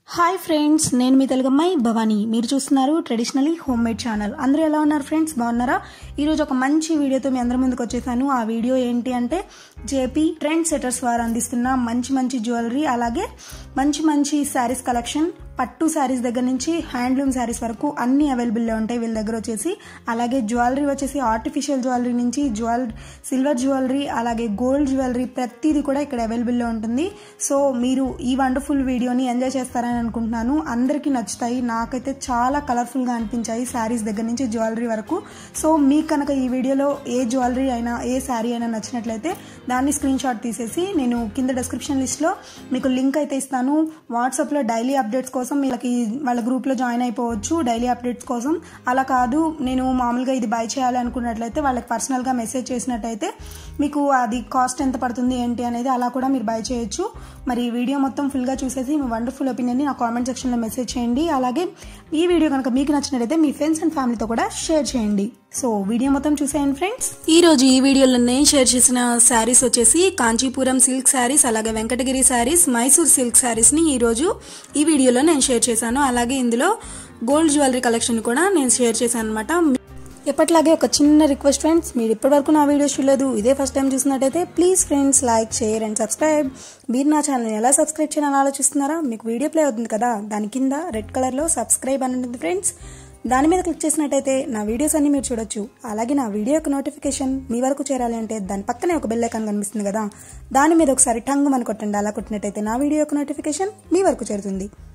hi friends నేను మీ తెలుగమ్మాయి భవానీ మీరు చూస్తున్నారు ట్రెడిషనలీ హోమ్ మేడ్ ఛానల్ అందరూ ఎలా ఉన్నారు ఫ్రెండ్స్ బాగున్నారా ఈరోజు ఒక మంచి వీడియోతో మీ అందరి ముందుకు వచ్చేసాను ఆ వీడియో ఏంటి అంటే జేపీ ట్రెండ్ సెటర్స్ వారు అందిస్తున్న మంచి మంచి జ్యువెలరీ అలాగే మంచి మంచి శారీస్ కలెక్షన్ పట్టు శారీస్ దగ్గర నుంచి హ్యాండ్లూమ్ శారీస్ వరకు అన్ని అవైలబుల్లో ఉంటాయి వీళ్ళ దగ్గర వచ్చేసి అలాగే జ్యువెలరీ వచ్చేసి ఆర్టిఫిషియల్ జ్యువెలరీ నుంచి జ్యువెల్ సిల్వర్ జ్యువెలరీ అలాగే గోల్డ్ జ్యువెలరీ ప్రతిదీ కూడా ఇక్కడ అవైలబుల్లో ఉంటుంది సో మీరు ఈ వండర్ఫుల్ వీడియోని ఎంజాయ్ చేస్తారని అనుకుంటున్నాను అందరికీ నచ్చుతాయి నాకైతే చాలా కలర్ఫుల్గా అనిపించాయి శారీస్ దగ్గర నుంచి జ్యువెలరీ వరకు సో మీకు కనుక ఈ వీడియోలో ఏ జ్యువెలరీ అయినా ఏ శారీ అయినా నచ్చినట్లయితే దాన్ని స్క్రీన్ షాట్ తీసేసి నేను కింద డిస్క్రిప్షన్ లిస్ట్లో మీకు లింక్ అయితే ఇస్తాను వాట్సాప్లో డైలీ అప్డేట్స్ కోసం వీళ్ళకి వాళ్ళ గ్రూప్లో జాయిన్ అయిపోవచ్చు డైలీ అప్డేట్స్ కోసం అలా కాదు నేను మామూలుగా ఇది బై చేయాలి అనుకున్నట్లయితే వాళ్ళకి పర్సనల్గా మెసేజ్ చేసినట్టయితే మీకు అది కాస్ట్ ఎంత పడుతుంది ఏంటి అనేది అలా కూడా మీరు బై చేయొచ్చు మరి ఈ వీడియో మొత్తం ఫుల్గా చూసేసి మీ వండర్ఫుల్ ఒపీనియన్ని నా కామెంట్ సెక్షన్లో మెసేజ్ చేయండి అలాగే ఈ వీడియో కనుక మీకు నచ్చినట్టయితే మీ ఫ్రెండ్స్ అండ్ ఫ్యామిలీతో కూడా షేర్ చేయండి సో వీడియో మొత్తం చూసేయండి ఫ్రెండ్స్ ఈ రోజు ఈ వీడియోలో నేను షేర్ చేసిన శారీస్ వచ్చేసి కాంచీపురం సిల్క్ శారీస్ అలాగే వెంకటగిరి శారీస్ మైసూర్ సిల్క్ శారీస్ని ఈ రోజు ఈ వీడియోలో నేను షేర్ చేశాను అలాగే ఇందులో గోల్డ్ జ్యువెలరీ కలెక్షన్ కూడా నేను షేర్ చేశాను అనమాట ఎప్పటిలాగే ఒక చిన్న రిక్వెస్ట్ ఫ్రెండ్స్ మీరు ఇప్పటివరకు నా వీడియోస్ చూడలేదు ఇదే ఫస్ట్ టైం చూసినట్టయితే please friends like share and subscribe మీరు నా ఛానల్ని ఎలా సబ్స్క్రైబ్ చేయాలని ఆలోచిస్తున్నారా మీకు వీడియో ప్లే అవుతుంది కదా దాని కింద రెడ్ కలర్లో సబ్స్క్రైబ్ అని ఉంటుంది ఫ్రెండ్స్ దాని మీద క్లిక్ చేసినట్టయితే నా వీడియోస్ అన్ని మీరు చూడొచ్చు అలాగే నా వీడియో యొక్క నోటిఫికేషన్ మీ వరకు చేరాలి అంటే దాని పక్కనే ఒక బెల్ ఐకాన్ కనిపిస్తుంది కదా దాని మీద ఒకసారి టంగు మన కొట్టండి అలా కొట్టినట్టయితే నా వీడియో యొక్క నోటిఫికేషన్ మీ వరకు చేరుతుంది